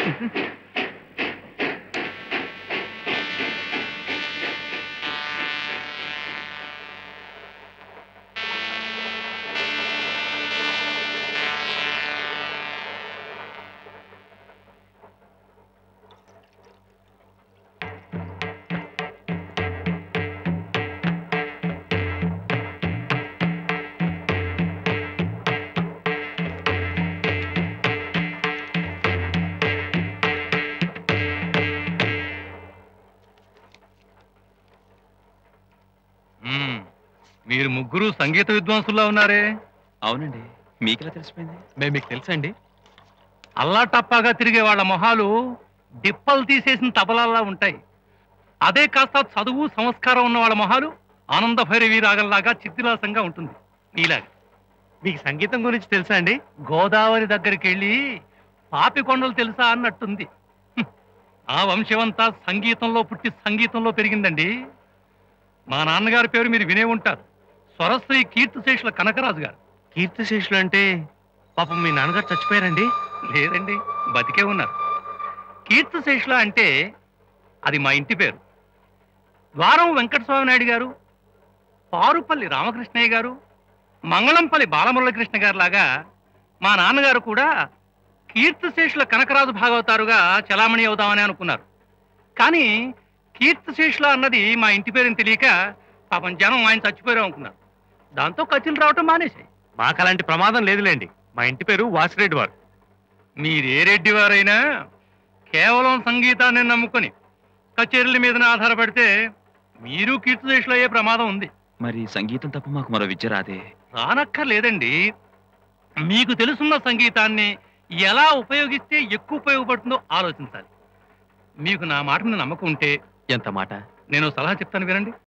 మ్మ్. మీరు ముగ్గురు సంగీత విద్వాంసుల్లా ఉన్నారే అవునండి మీకెలా తెలిసిపోయింది మేము మీకు తెలుసండి అల్లా టప్పాగా తిరిగే వాళ్ళ మొహాలు డిప్పలు తీసేసిన తబలాల్లా ఉంటాయి అదే కాస్త చదువు సంస్కారం ఉన్న వాళ్ళ మొహాలు ఆనంద భైరవి రాగంలాగా చిత్తిలాసంగా ఉంటుంది నీలాగా మీకు సంగీతం గురించి తెలుసా అండి గోదావరి దగ్గరికి వెళ్ళి పాపి కొండలు తెలుసా అన్నట్టుంది హ్మ్. ఆ వంశమంతా సంగీతంలో పుట్టి సంగీతంలో పెరిగిందండి మా నాన్నగారి పేరు మీరు వినే ఉంటారు స్వరశ్రీ కీర్తిశేషుల కనకరాజు గారు కీర్తిశేషులు అంటే పాపం మీ నాన్నగారు చచ్చిపోయారండి లేదండి బతికే ఉన్నారు కీర్తిశేషుల అంటే అది మా ఇంటి పేరు ద్వారం వెంకటస్వామి నాయుడు గారు పారుపల్లి రామకృష్ణయ్య గారు మంగళంపల్లి బాలమురళకృష్ణ గారు లాగా మా నాన్నగారు కూడా కీర్తిశేషుల కనకరాజు భాగవతారుగా చలామణి అవుదామని అనుకున్నారు కానీ కీర్తిశేషుల అన్నది మా ఇంటి పేరుని తెలియక పాపం జనం ఆయన చచ్చిపోయారు అనుకున్నారు దాంతో కత్తిలు రావటం మానేశాయి మాకు అలాంటి ప్రమాదం లేదులేండి మా ఇంటి పేరు వాసిరెడ్డి వారు మీరే రెడ్డి వారైనా కేవలం సంగీతాన్ని నమ్ముకొని కచేరీల మీద ఆధారపడితే మీరు కీర్తిశేషులు అయ్యే ప్రమాదం ఉంది మరి సంగీతం తప్ప మాకు మరో విద్య రాదే రానక్కర్లేదండి మీకు తెలుసున్న సంగీతాన్ని ఎలా ఉపయోగిస్తే ఎక్కువ ఉపయోగపడుతుందో ఆలోచించాలి మీకు నా మాట మీద నమ్మకం ఉంటే ఎంత మాట నేను సలహా చెప్తాను వినండి